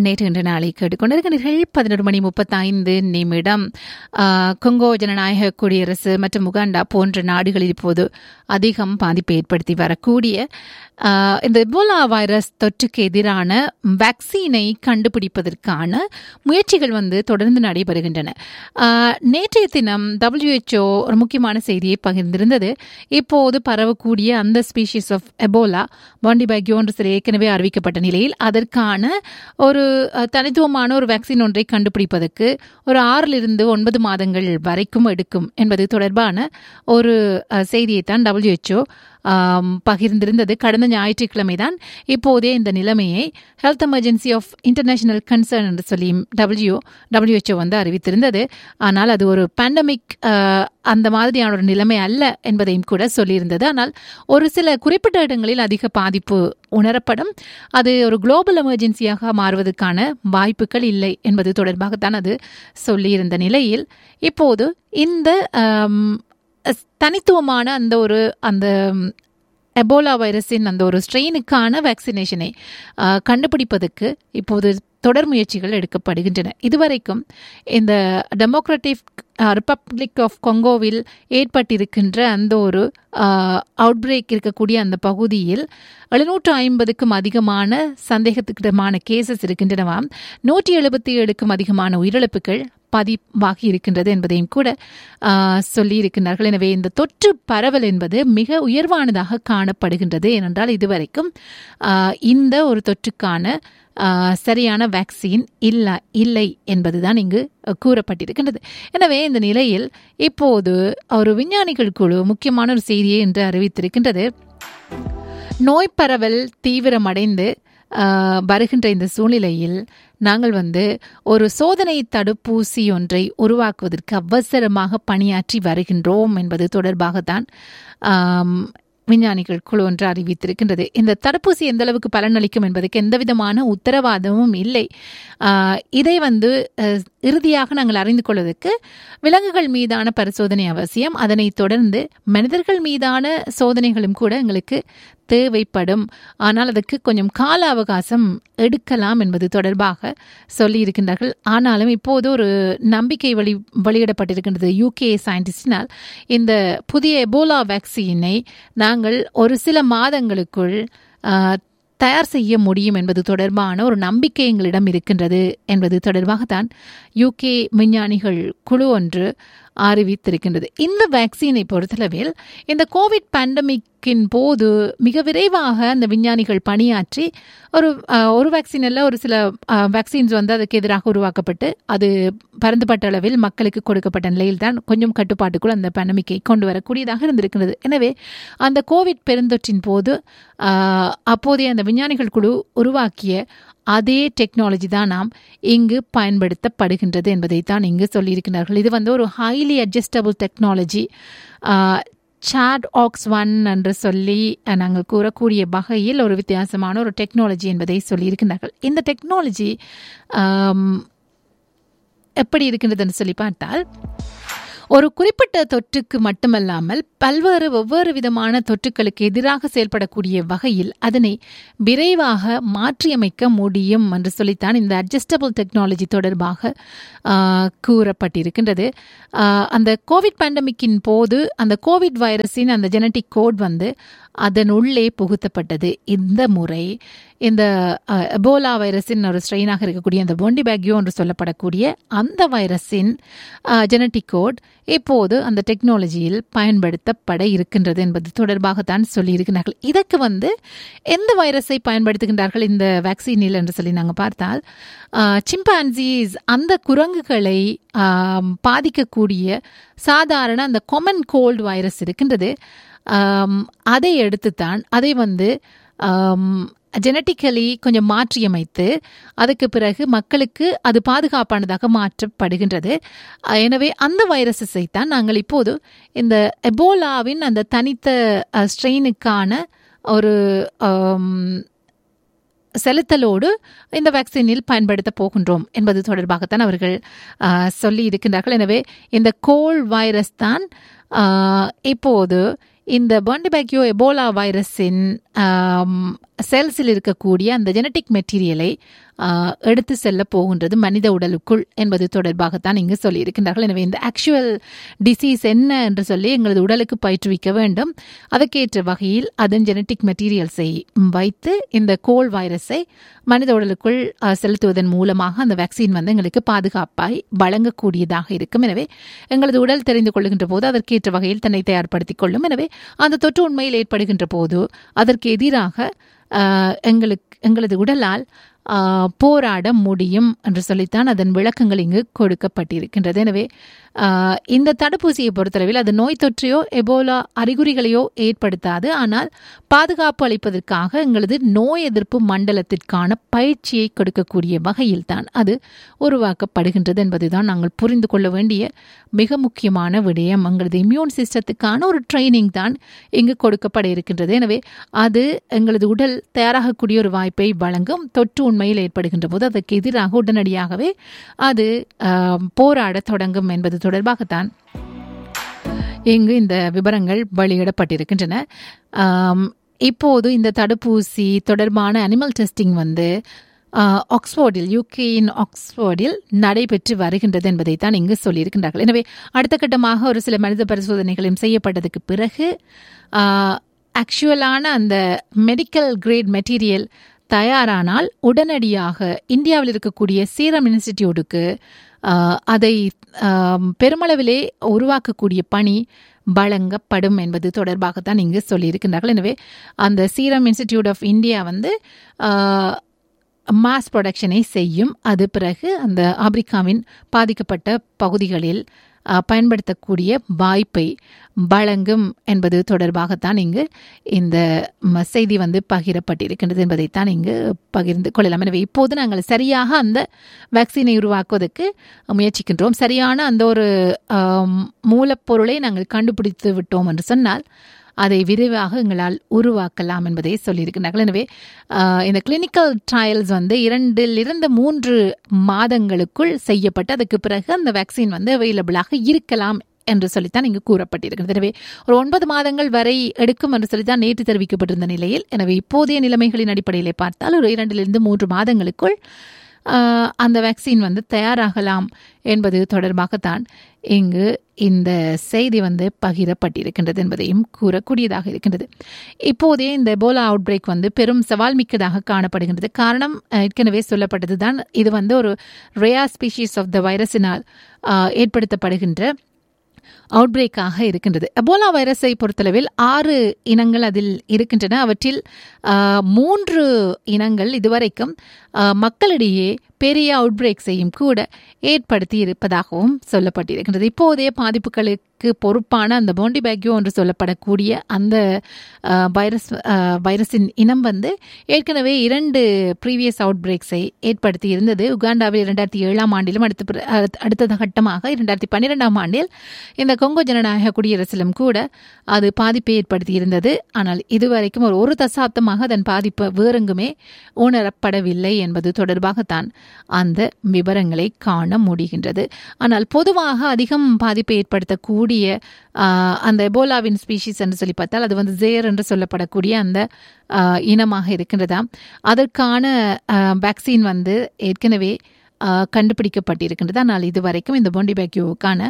நேற்று இன்று நாளை கேட்டுக்கொண்டிருக்கிறீர்கள் பதினொரு மணி முப்பத்தைந்து நிமிடம் ஆஹ், கொங்கோ ஜனநாயக குடியரசு மற்றும் உகாண்டா போன்ற நாடுகளில் இப்போது அதிகம் பாதிப்பை ஏற்படுத்தி வரக்கூடிய ஆஹ், இந்த எபோலா வைரஸ் தொற்றுக்கு எதிரான வேக்சினை கண்டுபிடிப்பதற்கான முயற்சிகள் வந்து தொடர்ந்து நடைபெறுகின்றன ஆஹ், நேற்றைய தினம் WHO ஒரு முக்கியமான செய்தியை பகிர்ந்திருந்தது இப்போது பரவக்கூடிய அந்த ஸ்பீஷீஸ் ஆஃப் எபோலா பாண்டிபேக்யோ என்று சில ஏற்கனவே அறிவிக்கப்பட்ட நிலையில் அதற்கான ஒரு அஹ், தனித்துவமான ஒரு வேக்சின் ஒன்றை கண்டுபிடிப்பதற்கு ஒரு ஆறிலிருந்து ஒன்பது மாதங்கள் வரைக்கும் எடுக்கும் என்பது தொடர்பான ஒரு அஹ், செய்தியை தான் WHO ஆம், பகிர்ந்திருந்தது கடந்த ஞாயிற்றுக்கிழமை தான் இப்போதே இந்த நிலைமையை health emergency of international concern என்று சொல்லி டபிள்யூ WHO வந்து அறிவித்திருந்தது ஆனால் அது ஒரு பேண்டமிக் அந்த மாதிரியான ஒரு நிலைமை அல்ல என்பதையும் கூட சொல்லியிருந்தது ஆனால் ஒரு சில குறிப்பிட்ட இடங்களில் அதிக பாதிப்பு உணரப்படும் அது ஒரு குளோபல் எமர்ஜென்சியாக மாறுவதற்கான வாய்ப்புகள் இல்லை என்பது தொடர்பாகத்தான் அது சொல்லியிருந்த நிலையில் இப்போது இந்த ஆம், அஸ்- தனித்துவமான அந்த ஒரு அந்த ம், எபோலா வைரஸின் அந்த ஒரு ஸ்ட்ரெயினுக்கான வேக்சினேஷனை ஆ, கண்டுபிடிப்பதற்கு இப்போது தொடர் முயற்சிகள் எடுக்கப்படுகின்றன இதுவரைக்கும் இந்த டெமோக்ராட்டிக் ரிப்பப்ளிக் ஆஃப் கொங்கோவில் ஏற்பட்டிருக்கின்ற அந்த ஒரு அவுட் பிரேக் இருக்கக்கூடிய அந்த பகுதியில் எழுநூற்று ஐம்பதுக்கும் அதிகமான சந்தேகத்துக்கிடமான கேசஸ் இருக்கின்றனவாம் நூற்றி எழுபத்தி ஏழுக்கும் அதிகமான உயிரிழப்புகள் பதிவாகி இருக்கின்றது என்பதையும் கூட ஆ, சொல்லியிருக்கிறார்கள் எனவே இந்த தொற்று பரவல் என்பது மிக உயர்வானதாக காணப்படுகின்றது ஏனென்றால் இதுவரைக்கும் ஆ, இந்த ஒரு தொற்றுக்கான ஆ, சரியான வேக்சின் இல்ல இல்லை என்பதுதான் இங்கு கூறப்பட்டிருக்கின்றது எனவே இந்த நிலையில் இப்போது ஒரு விஞ்ஞானிகள் குழு முக்கியமான ஒரு செய்தியை என்று அறிவித்திருக்கின்றது நோய் பரவல் தீவிரமடைந்து ஆஹ், வருகின்ற இந்த சூழ்நிலையில் நாங்கள் வந்து ஒரு சோதனை தடுப்பூசி ஒன்றை உருவாக்குவதற்கு அவசரமாக பணியாற்றி வருகின்றோம் என்பது தொடர்பாகத்தான் ஆம், விஞ்ஞானிகள் குழு ஒன்று அறிவித்திருக்கின்றது இந்த தடுப்பூசி எந்த அளவுக்கு பலனளிக்கும் என்பதற்கு எந்தவிதமான உத்தரவாதமும் இல்லை ஆஹ், இதை வந்து அஹ், இறுதியாக நாங்கள் அறிந்து கொள்வதற்கு விலங்குகள் மீதான பரிசோதனை அவசியம் அதனைத் தொடர்ந்து மனிதர்கள் மீதான சோதனைகளும் கூட எங்களுக்கு தேவைப்படும் ஆனால் அதற்கு கொஞ்சம் கால அவகாசம் எடுக்கலாம் என்பது தொடர்பாக சொல்லியிருக்கின்றார்கள் ஆனாலும் இப்போது ஒரு நம்பிக்கை வெளி வெளியிடப்பட்டிருக்கின்றது யூகே சயின்டிஸ்டினால் இந்த புதிய எபோலா வேக்சினை நாங்கள் ஒரு சில மாதங்களுக்குள் ஆஹ், தயார் செய்ய முடியும் என்பது தொடர்பான ஒரு நம்பிக்கை எங்களிடம் இருக்கின்றது என்பது தொடர்பாகத்தான் யூகே விஞ்ஞானிகள் குழு ஒன்று அறிவித்திருக்கின்றது இந்த வேக்சினை பொறுத்தளவில் இந்த கோவிட் பேண்டமிக்கின் போது மிக விரைவாக அந்த விஞ்ஞானிகள் பணியாற்றி ஒரு அஹ், ஒரு வேக்சின் அல்ல ஒரு சில வேக்சின்ஸ் வந்து அதுக்கு எதிராக உருவாக்கப்பட்டு அது பரந்துபட்ட அளவில் மக்களுக்கு கொடுக்கப்பட்ட நிலையில் தான் கொஞ்சம் கட்டுப்பாட்டுக்குள் அந்த பேண்டமிக்கை கொண்டு வரக்கூடியதாக இருந்திருக்கிறது எனவே அந்த கோவிட் பெருந்தொற்றின் போது ஆஹ், அப்போதைய அந்த விஞ்ஞானிகள் குழு உருவாக்கிய அதே டெக்னாலஜி தான் நாம் இங்கு பயன்படுத்தப்படுகின்றது என்பதைத்தான் இங்கு சொல்லியிருக்கிறார்கள் இது வந்து ஒரு highly adjustable technology ChAd Ox one என்று சொல்லி அஹ், நாங்கள் கூறக்கூடிய வகையில் ஒரு வித்தியாசமான ஒரு டெக்னாலஜி என்பதை சொல்லியிருக்கிறார்கள் இந்த டெக்னாலஜி எப்படி இருக்கின்றதுன்னு சொல்லி பார்த்தால் ஒரு குறிப்பிட்ட தொற்றுக்கு மட்டுமல்லாமல் பல்வேறு வெவ்வேறு விதமான தொற்றுக்களுக்கு எதிராக செயல்படக்கூடிய வகையில் அதனை விரைவாக மாற்றியமைக்க முடியும் என்று சொல்லித்தான் இந்த அட்ஜஸ்டபிள் டெக்னாலஜி தொடர்பாக ஆ, கூறப்பட்டிருக்கின்றது ஆ, அந்த கோவிட் பேண்டமிக்கின் போது அந்த கோவிட் வைரஸின் அந்த ஜெனட்டிக் கோட் வந்து அதன் உள்ளே புகுத்தப்பட்டது இந்த முறை இந்த அஹ், எபோலா வைரஸின் ஒரு ஸ்ட்ரெயினாக இருக்கக்கூடிய அந்த பொண்டிபேக்யோ என்று சொல்லப்படக்கூடிய அந்த வைரஸின் ஜெனட்டிக் கோட் இப்போது அந்த டெக்னாலஜியில் பயன்படுத்தப்பட இருக்கின்றது என்பது தொடர்பாகத்தான் சொல்லியிருக்கிறார்கள் இதற்கு வந்து எந்த வைரஸை பயன்படுத்துகின்றார்கள் இந்த வேக்சினில் என்று சொல்லி நாங்கள் பார்த்தால் சிம்பான்சிஸ் அந்த குரங்குகளை ஆம், பாதிக்கக்கூடிய சாதாரண அந்த கொமன் கோல்டு வைரஸ் இருக்கின்றது ஆம், அதை எடுத்துத்தான் அதை வந்து ஜெனட்டிக்கலி கொஞ்சம் மாற்றியமைத்து அதுக்கு பிறகு மக்களுக்கு அது பாதுகாப்பானதாக மாற்றப்படுகின்றது அஹ், எனவே அந்த வைரஸஸை தான் நாங்கள் இப்போது இந்த எபோலாவின் அந்த தனித்த ஸ்ட்ரெயினுக்கான ஒரு ஆம், செலுத்தலோடு இந்த வேக்சினில் பயன்படுத்த போகின்றோம் என்பது தொடர்பாகத்தான் அவர்கள் ஆஹ், சொல்லி இருக்கின்றார்கள் எனவே இந்த கோல் வைரஸ் தான் ஆஹ், இப்போது இந்த பாண்டிபேக்யோ எபோலா வைரஸின் செல்ஸில் இருக்கக்கூடிய அந்த ஜெனட்டிக் மெட்டீரியலை ஆஹ், எடுத்து செல்ல போகின்றது மனித உடலுக்குள் என்பது தொடர்பாகத்தான் இங்கு சொல்லியிருக்கின்றார்கள் எனவே இந்த ஆக்சுவல் டிசீஸ் என்ன என்று சொல்லி எங்களது உடலுக்கு பயிற்றுவிக்க வேண்டும் அதற்கேற்ற வகையில் அதன் ஜெனட்டிக் மெட்டீரியல்ஸை வைத்து இந்த கோல் வைரஸை மனித உடலுக்குள் ஆஹ், செலுத்துவதன் மூலமாக அந்த வேக்சின் வந்து எங்களுக்கு பாதுகாப்பாய் வழங்கக்கூடியதாக இருக்கும் எனவே எங்களது உடல் தெரிந்து கொள்ளுகின்ற போது அதற்கேற்ற வகையில் தன்னை தயார்படுத்திக் கொள்ளும் எனவே அந்த தொற்று உண்மையில் ஏற்படுகின்ற போது அதற்கு எதிராக ஆஹ், எங்களுக்கு எங்களது உடலால் ஆஹ், போராட முடியும் என்று சொல்லித்தான் அதன் விளக்கங்கள் இங்கு கொடுக்கப்பட்டிருக்கின்றது எனவே ஆஹ், இந்த தடுப்பூசியை பொறுத்தளவில் அது நோய் தொற்றையோ எபோலா அறிகுறிகளையோ ஏற்படுத்தாது ஆனால் பாதுகாப்பு அளிப்பதற்காக எங்களது நோய் எதிர்ப்பு மண்டலத்திற்கான பயிற்சியை கொடுக்கக்கூடிய வகையில் தான் அது உருவாக்கப்படுகின்றது என்பதுதான் நாங்கள் புரிந்து கொள்ள வேண்டிய மிக முக்கியமான விடயம் எங்களது இம்யூன் சிஸ்டத்துக்கான ஒரு ட்ரைனிங் தான் இங்கு கொடுக்கப்பட இருக்கின்றது எனவே அது எங்களது உடல் தயாராகக்கூடிய ஒரு வாய்ப்பை வழங்கும் தொற்று உண்மையில் ஏற்படுகின்ற போது அதற்கு எதிராக உடனடியாகவே அது ஆஹ், போராடத் தொடங்கும் என்பது தொடர்பாகத்தான் இங்கு இந்த விவரங்கள் வெளியிடப்பட்டிருக்கின்றன ஆம், இப்போது இந்த தடுப்பூசி தொடர்பான அனிமல் டெஸ்டிங் வந்து ஆஹ், ஆக்ஸ்போர்டில் யூகேயின் ஆக்ஸ்போர்டில் நடைபெற்று வருகின்றது என்பதை தான் இங்கு சொல்லியிருக்கின்றார்கள் எனவே அடுத்த கட்டமாக ஒரு சில மனித பரிசோதனைகளும் செய்யப்பட்டதுக்கு பிறகு ஆக்சுவலான அந்த மெடிக்கல் கிரேட் மெட்டீரியல் தயாரானால் உடனடியாக இந்தியாவில் இருக்கக்கூடிய சீரம் இன்ஸ்டிடியூட்டுக்கு ஆஹ், அதை ஆம், பெருமளவிலே உருவாக்கக்கூடிய பணி வழங்கப்படும் என்பது தொடர்பாகத்தான் இங்கு சொல்லியிருக்கின்றார்கள் எனவே அந்த சீரம் இன்ஸ்டிடியூட் ஆஃப் இந்தியா வந்து ஆஹ், மாஸ் ப்ரொடக்ஷனை செய்யும் அது பிறகு அந்த ஆப்பிரிக்காவின் பாதிக்கப்பட்ட பகுதிகளில் அஹ், பயன்படுத்தக்கூடிய வாய்ப்பை வழங்கும் என்பது தொடர்பாகத்தான் இங்கு இந்த ம, செய்தி வந்து பகிரப்பட்டிருக்கின்றது என்பதைத்தான் இங்கு பகிர்ந்து கொள்ளலாம் எனவே இப்போது நாங்கள் சரியாக அந்த வேக்சினை உருவாக்குவதற்கு முயற்சிக்கின்றோம் சரியான அந்த ஒரு ஆம், மூலப்பொருளை நாங்கள் கண்டுபிடித்து விட்டோம் என்று சொன்னால் அதை விரைவாக எங்களால் உருவாக்கலாம் என்பதை சொல்லியிருக்கிறார்கள் எனவே ஆஹ், இந்த கிளினிக்கல் ட்ரையல்ஸ் வந்து இரண்டிலிருந்து மூன்று மாதங்களுக்குள் செய்யப்பட்டு அதுக்கு பிறகு அந்த வேக்சின் வந்து அவைலபிளாக இருக்கலாம் என்று சொல்லித்தான் இங்கு கூறப்பட்டிருக்கிறது எனவே ஒரு ஒன்பது மாதங்கள் வரை எடுக்கும் என்று சொல்லித்தான் நேற்று தெரிவிக்கப்பட்டிருந்த நிலையில் எனவே இப்போதைய நிலைமைகளின் அடிப்படையிலே பார்த்தால் ஒரு இரண்டிலிருந்து மூன்று மாதங்களுக்குள் ஆஹ், அந்த வேக்சின் வந்து தயாராகலாம் என்பது தொடர்பாகத்தான் இங்கு இந்த செய்தி வந்து பகிரப்பட்டிருக்கின்றது என்பதையும் கூறக்கூடியதாக இருக்கின்றது இப்போதே இந்த எபோலா அவுட் பிரேக் வந்து பெரும் சவால் மிக்கதாக காணப்படுகின்றது காரணம் அஹ், ஏற்கனவே சொல்லப்பட்டது தான் இது வந்து ஒரு ரேயா ஸ்பீஷீஸ் ஆஃப் த வைரஸினால் ஆஹ், ஏற்படுத்தப்படுகின்ற அவுட் பிரேக்காக இருக்கின்றது எபோலா வைரஸை பொறுத்தளவில் ஆறு இனங்கள் அதில் இருக்கின்றன அவற்றில் ஆஹ், மூன்று இனங்கள் இதுவரைக்கும் ஆஹ், மக்களிடையே பெரிய அவுட் பிரேக்ஸையும் கூட ஏற்படுத்தி இருப்பதாகவும் சொல்லப்பட்டிருக்கின்றது இப்போதைய பாதிப்புகளுக்கு பொறுப்பான அந்த போண்டிபேக்யோ என்று சொல்லப்படக்கூடிய அந்த ஆஹ், வைரஸ் ஆஹ், வைரஸின் இனம் வந்து ஏற்கனவே இரண்டு ப்ரீவியஸ் அவுட் பிரேக்ஸை ஏற்படுத்தி இருந்தது உகாண்டாவில் இரண்டாயிரத்தி ஏழாம் ஆண்டிலும் அடுத்த பிற- அடுத்த- அடுத்த கட்டமாக இரண்டாயிரத்தி பன்னிரெண்டாம் ஆண்டில் இந்த கொங்கோ ஜனநாயக குடியரசிலும் கூட அது பாதிப்பை ஏற்படுத்தி இருந்தது ஆனால் இதுவரைக்கும் ஒரு ஒரு தசாப்தமாக அதன் பாதிப்பு வேறெங்குமே உணரப்படவில்லை என்பது தொடர்பாகத்தான் அந்த விவரங்களை காண முடிகின்றது ஆனால் பொதுவாக அதிகம் பாதிப்பை ஏற்படுத்தக்கூடிய ஆஹ், அந்த எபோலாவின் ஸ்பீஷீஸ் என்று சொல்லி பார்த்தால் அது வந்து ஜேர் என்று சொல்லப்படக்கூடிய அந்த ஆஹ், இனமாக இருக்கின்றதாம் அதற்கான வேக்சின் வந்து ஏற்கனவே ஆஹ், கண்டுபிடிக்கப்பட்டிருக்கின்றது ஆனால் இதுவரைக்கும் இந்த போண்டிபேக்யூவுக்கான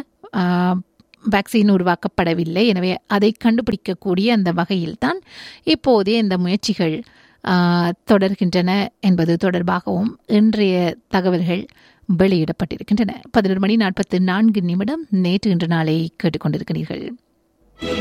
வேக்சின் உருவாக்கப்படவில்லை எனவே அதை கண்டுபிடிக்கக்கூடிய அந்த வகையில்தான் இப்போதே இந்த முயற்சிகள் ஆஹ், தொடர்கின்றன என்பது தொடர்பாகவும் இன்றைய தகவல்கள் வெளியிடப்பட்டிருக்கின்றன பதினொரு மணி நாற்பத்தி நான்கு நிமிடம் நேற்று இன்று நாளை கேட்டுக்கொண்டிருக்கிறீர்கள்